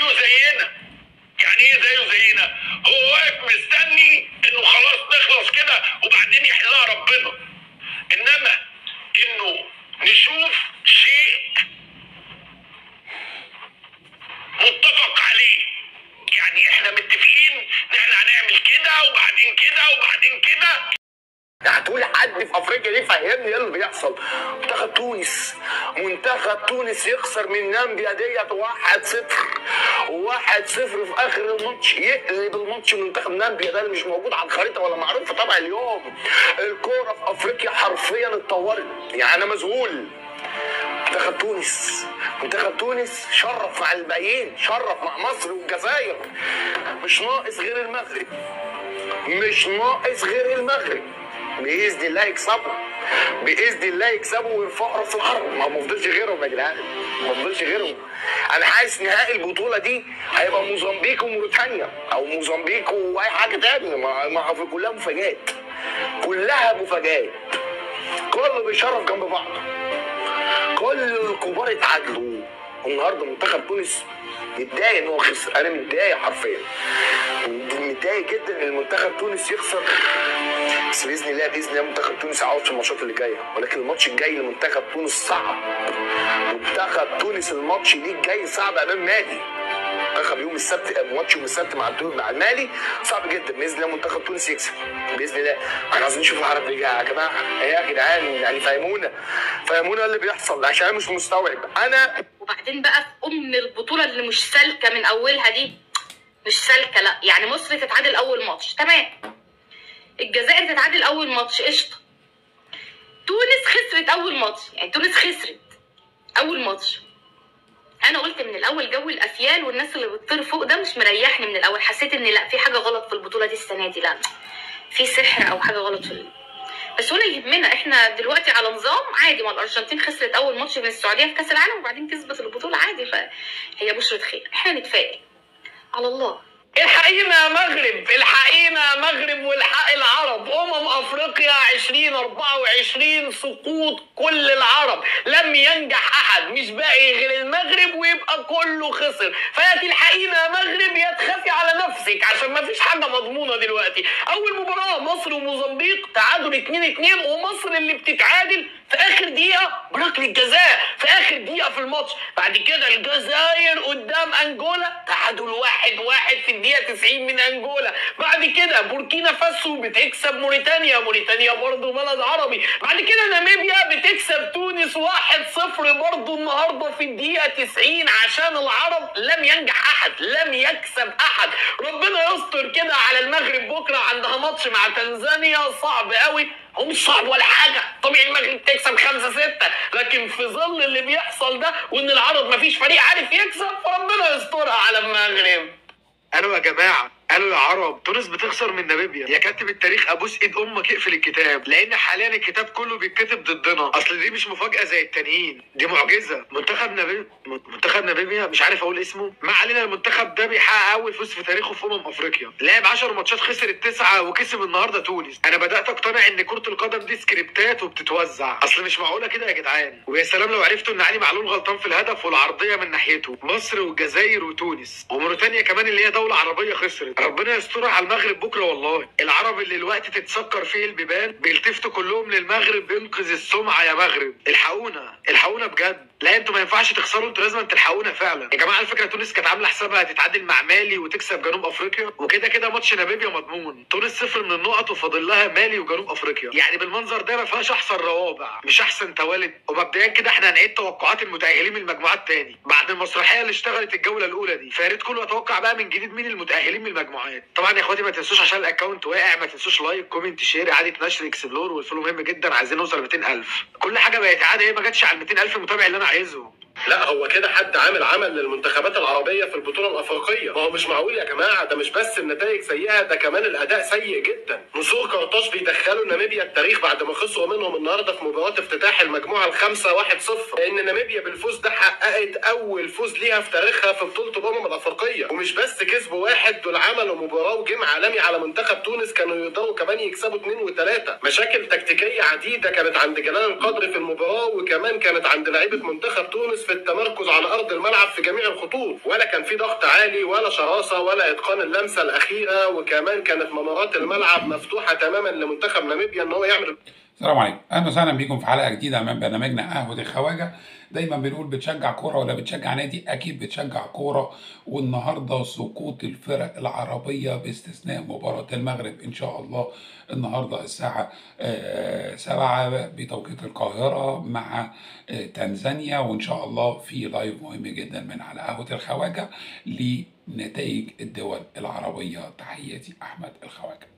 زيه زينا يعني ايه زيه زينا هو واقف مستني انه خلاص نخلص كده وبعدين يحلها ربنا انما انه نشوف شيء متفق عليه يعني احنا متفقين ان احنا هنعمل كده وبعدين كده وبعدين كده هتقول حد في افريقيا دي فهمني ايه اللي بيحصل منتخب تونس منتخب تونس يخسر من نامبيا ديت 1 0 1 0 في اخر الماتش يقلب الماتش منتخب نامبيا ده اللي مش موجود على الخريطه ولا معروف طبعا اليوم الكوره في افريقيا حرفيا اتطورت يعني انا مذهول منتخب تونس منتخب تونس شرف مع الباقيين شرف مع مصر والجزائر مش ناقص غير المغرب مش ناقص غير المغرب باذن الله يكسبوا باذن الله يكسبوا ويرفعوا راس العرب ما ما فضلش غيرهم يا جدعان ما فضلش غيرهم انا حاسس نهائي البطوله دي هيبقى موزمبيق وموريتانيا او موزمبيق واي حاجه تاني ما ما في كلها مفاجآت كلها مفاجآت كله بيشرف جنب بعض كل الكبار اتعادلوا النهارده منتخب تونس متضايق ان هو خسر انا متضايق حرفيا متضايق جدا ان المنتخب تونس يخسر بس باذن الله باذن الله منتخب تونس هيعوض في الماتشات اللي جايه ولكن الماتش الجاي لمنتخب تونس صعب منتخب تونس الماتش ليه الجاي صعب امام مالي منتخب يوم السبت ماتش يوم السبت مع الدول مع المالي صعب جدا باذن الله منتخب تونس يكسب باذن الله احنا عايزين نشوف العرب دي يا جماعه ايه يا جدعان يعني فهمونا فهمونا اللي بيحصل عشان انا مش مستوعب انا وبعدين بقى في ام البطوله اللي مش سالكه من اولها دي مش سالكه لا يعني مصر تتعادل اول ماتش تمام الجزائر تتعادل اول ماتش قشطه تونس خسرت اول ماتش يعني تونس خسرت اول ماتش انا قلت من الاول جو الافيال والناس اللي بتطير فوق ده مش مريحني من الاول حسيت ان لا في حاجه غلط في البطوله دي السنه دي لا في سحر او حاجه غلط في ال- بس ولا يهمنا احنا دلوقتي على نظام عادي ما الارجنتين خسرت اول ماتش من السعوديه في كاس العالم وبعدين كسبت البطوله عادي فهي بشرة خير احنا نتفائل على الله الحقينا يا مغرب الحقينا يا مغرب والحق العرب امم افريقيا 2024 سقوط كل العرب لم ينجح احد مش باقي غير المغرب ويبقى كله خسر فيا تلحقينا يا مغرب يا تخافي على نفسك عشان ما فيش حاجه مضمونه دلوقتي اول مباراه مصر وموزمبيق تعادل 2 2 ومصر اللي بتتعادل في اخر دقيقه بركله جزاء في اخر دقيقه في الماتش بعد كده الجزائر قدام انجولا تعادل واحد واحد في الدقيقه 90 من انجولا بعد كده بوركينا فاسو بتكسب موريتانيا موريتانيا برضه بلد عربي بعد كده ناميبيا بتكسب تونس 1-0 برضه النهارده في الدقيقه 90 عشان العرب لم ينجح احد لم يكسب احد ربنا يستر كده على المغرب بكره عندها ماتش مع تنزانيا صعب قوي هو مش صعب ولا حاجة طبيعي المغرب تكسب خمسة ستة لكن في ظل اللي بيحصل ده وان العرب مفيش فريق عارف يكسب فربنا يسترها على المغرب الو يا جماعه الو يا عرب تونس بتخسر من ناميبيا يا كاتب التاريخ ابوس ايد امك اقفل الكتاب لان حاليا الكتاب كله بيتكتب ضدنا اصل دي مش مفاجاه زي التانيين دي معجزه منتخب ناميبيا منتخب ناميبيا مش عارف اقول اسمه ما علينا المنتخب ده بيحقق اول فوز في تاريخه في امم افريقيا لعب 10 ماتشات خسر التسعه وكسب النهارده تونس انا بدات اقتنع ان كره القدم دي سكريبتات وبتتوزع اصل مش معقوله كده يا جدعان ويا سلام لو عرفتوا ان علي معلول غلطان في الهدف والعرضيه من ناحيته مصر والجزائر وتونس وموريتانيا كمان اللي هي دوله عربيه خسرت ربنا يسترها على المغرب بكره والله العرب اللي الوقت تتسكر فيه البيبان بيلتفتوا كلهم للمغرب انقذ السمعه يا مغرب الحقونا الحقونا بجد لا انتوا ما ينفعش تخسروا انتوا لازم تلحقونا فعلا يا جماعه على فكره تونس كانت عامله حسابها تتعادل مع مالي وتكسب جنوب افريقيا وكده كده ماتش ناميبيا مضمون تونس صفر من النقط وفاضل لها مالي وجنوب افريقيا يعني بالمنظر ده ما فيهاش احسن روابع مش احسن توالد ومبدئيا كده احنا هنعيد توقعات المتاهلين من المجموعات تاني بعد المسرحيه اللي اشتغلت الجوله الاولى دي فيا ريت كله يتوقع بقى من جديد مين المتاهلين من المجموعات طبعا يا اخواتي ما تنسوش عشان الاكونت واقع ما تنسوش لايك كومنت شير اعاده نشر اكسبلور والفولو مهم جدا عايزين نوصل 200000 كل حاجه بقت عاده هي ما جاتش على 200000 متابع اللي انا عايزهم لا هو كده حد عامل عمل للمنتخبات العربيه في البطوله الافريقيه ما هو مش معقول يا جماعه ده مش بس النتائج سيئه ده كمان الاداء سيء جدا نسور قرطاج بيدخلوا ناميبيا التاريخ بعد ما خسروا منهم النهارده في مباراه افتتاح المجموعه الخامسه 1-0 لان ناميبيا بالفوز ده حققت اول فوز ليها في تاريخها في بطوله الامم الافريقيه ومش بس كسبوا واحد دول عملوا مباراه وجيم عالمي على منتخب تونس كانوا يقدروا كمان يكسبوا اثنين وثلاثه مشاكل تكتيكيه عديده كانت عند جلال القدر في المباراه وكمان كانت عند لعيبه منتخب تونس في التمركز على ارض الملعب في جميع الخطوط ولا كان في ضغط عالي ولا شراسه ولا اتقان اللمسه الاخيره وكمان كانت ممرات الملعب مفتوحه تماما لمنتخب ناميبيا ان هو يعمل السلام عليكم اهلا وسهلا بيكم في حلقه جديده من برنامجنا قهوه الخواجه دايما بنقول بتشجع كوره ولا بتشجع نادي اكيد بتشجع كوره والنهارده سقوط الفرق العربيه باستثناء مباراه المغرب ان شاء الله النهارده الساعه آه، سبعة بتوقيت القاهره مع آه، تنزانيا وان شاء الله في لايف مهم جدا من على قهوه الخواجه لنتائج الدول العربيه تحياتي احمد الخواجه